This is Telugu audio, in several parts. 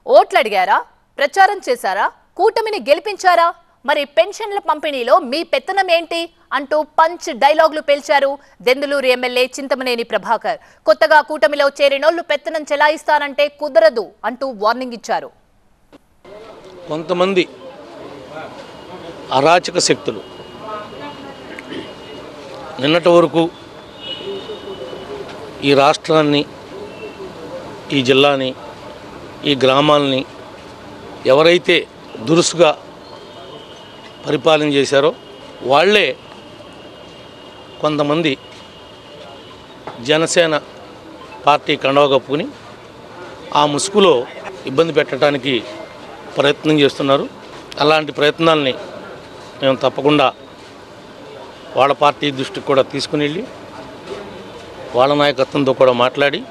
ఓట్లు అడిగారా ప్రచారం చేశారా కూటమిని గెలిపించారా మరి పెన్షన్ల పంపిణీలో మీ పెత్తనం ఏంటి అంటూ పంచ్ డైలాగులు పేల్చారు దెందులూరు ఎమ్మెల్యే చింతమనేని ప్రభాకర్ కొత్తగా కూటమిలో చేరినోళ్లు పెత్తనం చెలాయిస్తానంటే కుదరదు అంటూ వార్నింగ్ ఇచ్చారు కొంతమంది అరాచక శక్తులు నిన్నటి వరకు ఈ రాష్ట్రాన్ని ఈ జిల్లాని ఈ గ్రామాలని ఎవరైతే దురుసుగా పరిపాలన చేశారో వాళ్ళే కొంతమంది జనసేన పార్టీ కండవ కప్పుకుని ఆ ముసుగులో ఇబ్బంది పెట్టడానికి ప్రయత్నం చేస్తున్నారు అలాంటి ప్రయత్నాల్ని మేము తప్పకుండా వాళ్ళ పార్టీ దృష్టికి కూడా తీసుకుని వెళ్ళి వాళ్ళ నాయకత్వంతో కూడా మాట్లాడి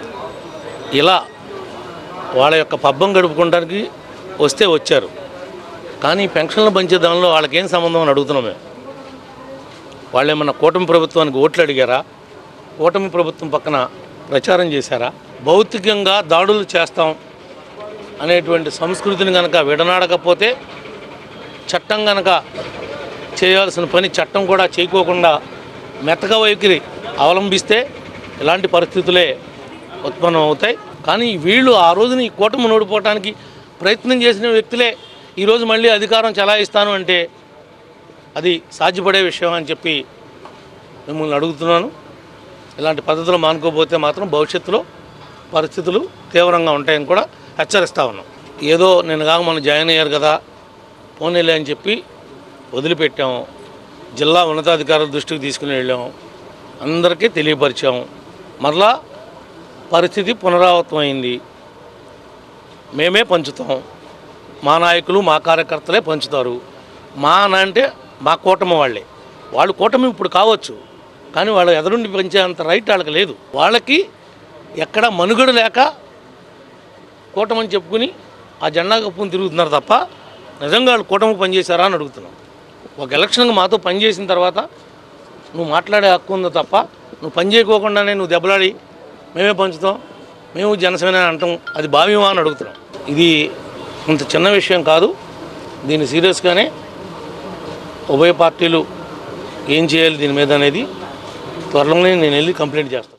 ఇలా వాళ్ళ యొక్క పబ్బం గడుపుకోవడానికి వస్తే వచ్చారు కానీ పెన్షన్లు పంచే దానిలో వాళ్ళకేం సంబంధం అని అడుగుతున్నాం మేము వాళ్ళు ఏమన్నా కూటమి ప్రభుత్వానికి ఓట్లు అడిగారా కూటమి ప్రభుత్వం పక్కన ప్రచారం చేశారా భౌతికంగా దాడులు చేస్తాం అనేటువంటి సంస్కృతిని కనుక విడనాడకపోతే చట్టం కనుక చేయాల్సిన పని చట్టం కూడా చేయకోకుండా మెత్తగా వైఖరి అవలంబిస్తే ఇలాంటి పరిస్థితులే ఉత్పన్నం అవుతాయి కానీ వీళ్ళు ఆ రోజున ఈ కూటమి ఓడిపోవటానికి ప్రయత్నం చేసిన వ్యక్తులే ఈరోజు మళ్ళీ అధికారం చెలాయిస్తాను అంటే అది సాధ్యపడే విషయం అని చెప్పి మిమ్మల్ని అడుగుతున్నాను ఇలాంటి పద్ధతులు మానుకోకపోతే మాత్రం భవిష్యత్తులో పరిస్థితులు తీవ్రంగా ఉంటాయని కూడా హెచ్చరిస్తా ఉన్నాం ఏదో నేను కాక మనం జాయిన్ అయ్యారు కదా పోనీలే అని చెప్పి వదిలిపెట్టాము జిల్లా ఉన్నతాధికారుల దృష్టికి తీసుకుని వెళ్ళాము అందరికీ తెలియపరిచాము మరలా పరిస్థితి పునరావృతమైంది మేమే పంచుతాం మా నాయకులు మా కార్యకర్తలే పంచుతారు మా అన అంటే మా కూటమి వాళ్ళే వాళ్ళు కూటమి ఇప్పుడు కావచ్చు కానీ వాళ్ళు ఎదురుండి పెంచేంత రైట్ వాళ్ళకి లేదు వాళ్ళకి ఎక్కడ మనుగడ లేక కూటమని చెప్పుకుని ఆ జెండా కప్పుకుని తిరుగుతున్నారు తప్ప నిజంగా వాళ్ళు కూటమి పనిచేశారా అని అడుగుతున్నాం ఒక ఎలక్షన్కి మాతో పనిచేసిన తర్వాత నువ్వు మాట్లాడే హక్కు ఉందో తప్ప నువ్వు పని చేయకోకుండానే నువ్వు దెబ్బలాడి మేమే పంచుతాం మేము జనసేన అంటాం అది భావ్యమా అని అడుగుతున్నాం ఇది ఇంత చిన్న విషయం కాదు దీన్ని సీరియస్గానే ఉభయ పార్టీలు ఏం చేయాలి దీని మీద అనేది త్వరలోనే నేను వెళ్ళి కంప్లైంట్ చేస్తాను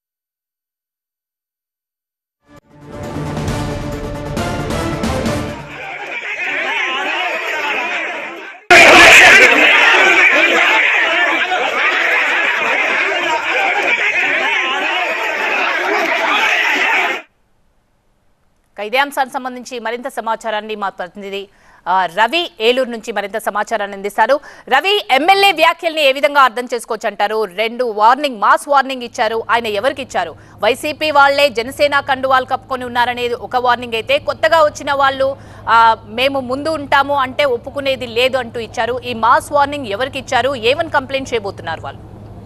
ఇక ఇదే అంశానికి సంబంధించి మరింత సమాచారాన్ని మా ప్రతినిధి ఆ, రవి ఏలూరు నుంచి మరింత సమాచారాన్ని అందిస్తారు రవి ఎమ్మెల్యే వ్యాఖ్యల్ని ఏ విధంగా అర్థం చేసుకోవచ్చు అంటారు రెండు వార్నింగ్ మాస్ వార్నింగ్ ఇచ్చారు ఆయన ఎవరికి ఇచ్చారు వైసీపీ వాళ్లే జనసేన కండువాలు కప్పుకొని ఉన్నారనేది ఒక వార్నింగ్ అయితే కొత్తగా వచ్చిన వాళ్ళు ఆ, మేము ముందు ఉంటాము అంటే ఒప్పుకునేది లేదు అంటూ ఇచ్చారు ఈ మాస్ వార్నింగ్ ఎవరికి ఇచ్చారు ఏమని కంప్లైంట్ చేయబోతున్నారు వాళ్ళు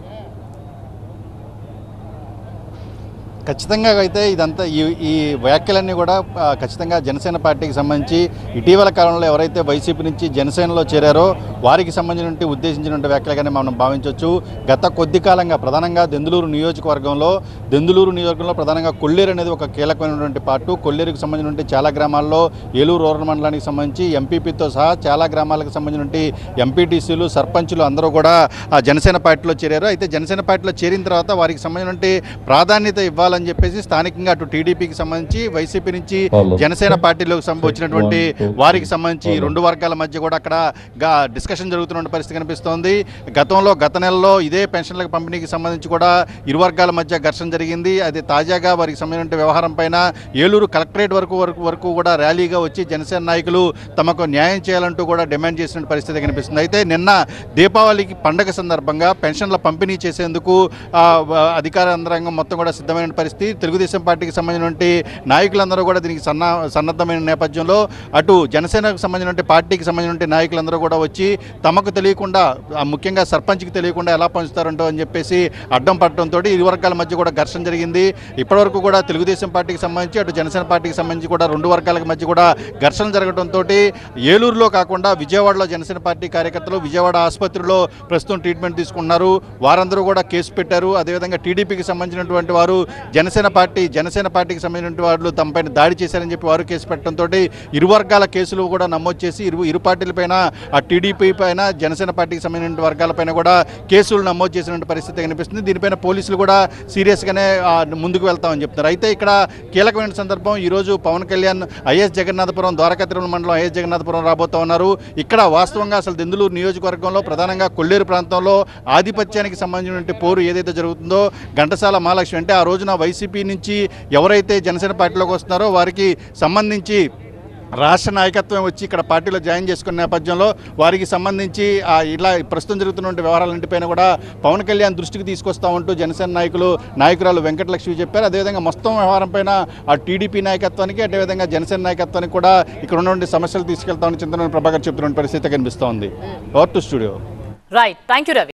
ఖచ్చితంగా అయితే ఇదంతా ఈ ఈ వ్యాఖ్యలన్నీ కూడా ఆ, ఖచ్చితంగా జనసేన పార్టీకి సంబంధించి ఇటీవల కాలంలో ఎవరైతే వైసీపీ నుంచి జనసేనలో చేరారో వారికి సంబంధించిన ఉద్దేశించిన వ్యాఖ్యలుగానే మనం భావించవచ్చు గత కొద్ది కాలంగా ప్రధానంగా దెందులూరు నియోజకవర్గంలో దెందులూరు నియోజకవర్గంలో ప్రధానంగా కొల్లేరు అనేది ఒక కీలకమైనటువంటి పార్టు కొల్లేరుకు సంబంధించిన చాలా గ్రామాల్లో ఏలూరు రూరల్ మండలానికి సంబంధించి ఎంపీపీతో సహా చాలా గ్రామాలకు సంబంధించిన ఎంపీటీసీలు సర్పంచులు అందరూ కూడా ఆ జనసేన పార్టీలో చేరారు అయితే జనసేన పార్టీలో చేరిన తర్వాత వారికి సంబంధించిన ప్రాధాన్యత ఇవ్వాలని చెప్పేసి స్థానికంగా అటు టీడీపీకి సంబంధించి వైసీపీ నుంచి జనసేన పార్టీలోకి సంబ- వచ్చినటువంటి వారికి సంబంధించి ఈ రెండు వర్గాల మధ్య కూడా అక్కడ గా- డిస్కషన్ జరుగుతున్న పరిస్థితి కనిపిస్తోంది గతంలో గత నెలలో ఇదే పెన్షన్లకు పంపిణీకి సంబంధించి కూడా ఇరు వర్గాల మధ్య ఘర్షణ జరిగింది అది తాజాగా వారికి సంబంధించిన వ్యవహారం పైన ఏలూరు కలెక్టరేట్ వరకు వరకు వరకు కూడా ర్యాలీగా వచ్చి జనసేన నాయకులు తమకు న్యాయం చేయాలంటూ కూడా డిమాండ్ చేసిన పరిస్థితి కనిపిస్తుంది అయితే నిన్న దీపావళికి పండగ సందర్భంగా పెన్షన్ల పంపిణీ చేసేందుకు ఆ, వ- అధికార యంత్రాంగం మొత్తం కూడా సిద్ధమైన పరిస్థితి తెలుగుదేశం పార్టీకి సంబంధించినటువంటి నాయకులందరూ కూడా దీనికి సన్న సన్నద్ధమైన నేపథ్యంలో అటు జనసేనకు సంబంధించిన పార్టీకి సంబంధించిన నాయకులందరూ కూడా వచ్చి తమకు తెలియకుండా ఆ, ముఖ్యంగా సర్పంచ్కి తెలియకుండా ఎలా పంచుతారంటో అని చెప్పేసి అడ్డం పడటంతో ఇరు వర్గాల మధ్య కూడా ఘర్షణ జరిగింది ఇప్పటివరకు కూడా తెలుగుదేశం పార్టీకి సంబంధించి అటు జనసేన పార్టీకి సంబంధించి కూడా రెండు వర్గాల మధ్య కూడా ఘర్షణ జరగడంతో ఏలూరులో కాకుండా విజయవాడలో జనసేన పార్టీ కార్యకర్తలు విజయవాడ ఆసుపత్రిలో ప్రస్తుతం ట్రీట్మెంట్ తీసుకుంటున్నారు వారందరూ కూడా కేసు పెట్టారు అదేవిధంగా టీడీపీకి సంబంధించినటువంటి వారు జనసేన పార్టీ జనసేన పార్టీకి సంబంధించిన వాళ్ళు తమపైన దాడి చేశారని చెప్పి వారు కేసు పెట్టడంతో ఇరు వర్గాల కేసులు కూడా నమోదు చేసి ఇరు ఇరు పార్టీలపైన ఆ టీడీపీ పైన జనసేన పార్టీకి సంబంధించిన వర్గాలపైన కూడా కేసులు నమోదు చేసినటువంటి పరిస్థితి కనిపిస్తుంది దీనిపైన పోలీసులు కూడా సీరియస్గానే ఆ, ముందుకు వెళ్తామని చెప్తున్నారు అయితే ఇక్కడ కీలకమైన సందర్భం ఈరోజు పవన్ కళ్యాణ్ ఐఎస్ జగన్నాథపురం ద్వారకా తిరుమల మండలం ఐఎస్ జగన్నాథపురం రాబోతా ఉన్నారు ఇక్కడ వాస్తవంగా అసలు దెందులూరు నియోజకవర్గంలో ప్రధానంగా కొల్లేరు ప్రాంతంలో ఆధిపత్యానికి సంబంధించినటువంటి పోరు ఏదైతే జరుగుతుందో ఘంటసాల మహాలక్ష్మి అంటే ఆ రోజున వైసీపీ నుంచి ఎవరైతే జనసేన పార్టీలోకి వస్తున్నారో వారికి సంబంధించి రాష్ట్ర నాయకత్వం వచ్చి ఇక్కడ పార్టీలో జాయిన్ చేసుకున్న నేపథ్యంలో వారికి సంబంధించి ఆ ఇలా ప్రస్తుతం జరుగుతున్న వ్యవహారాలన్నింటిపైన కూడా పవన్ కళ్యాణ్ దృష్టికి తీసుకొస్తా ఉంటూ జనసేన నాయకులు నాయకురాలు వెంకటలక్ష్మి చెప్పారు అదేవిధంగా మొత్తం వ్యవహారం పైన ఆ టీడీపీ నాయకత్వానికి అదేవిధంగా జనసేన నాయకత్వానికి కూడా ఇక్కడ ఉన్నటువంటి సమస్యలు తీసుకెళ్తామని చింతన ప్రభాకర్ చెప్తున్న పరిస్థితి కనిపిస్తోంది over to studio right thank you Ravi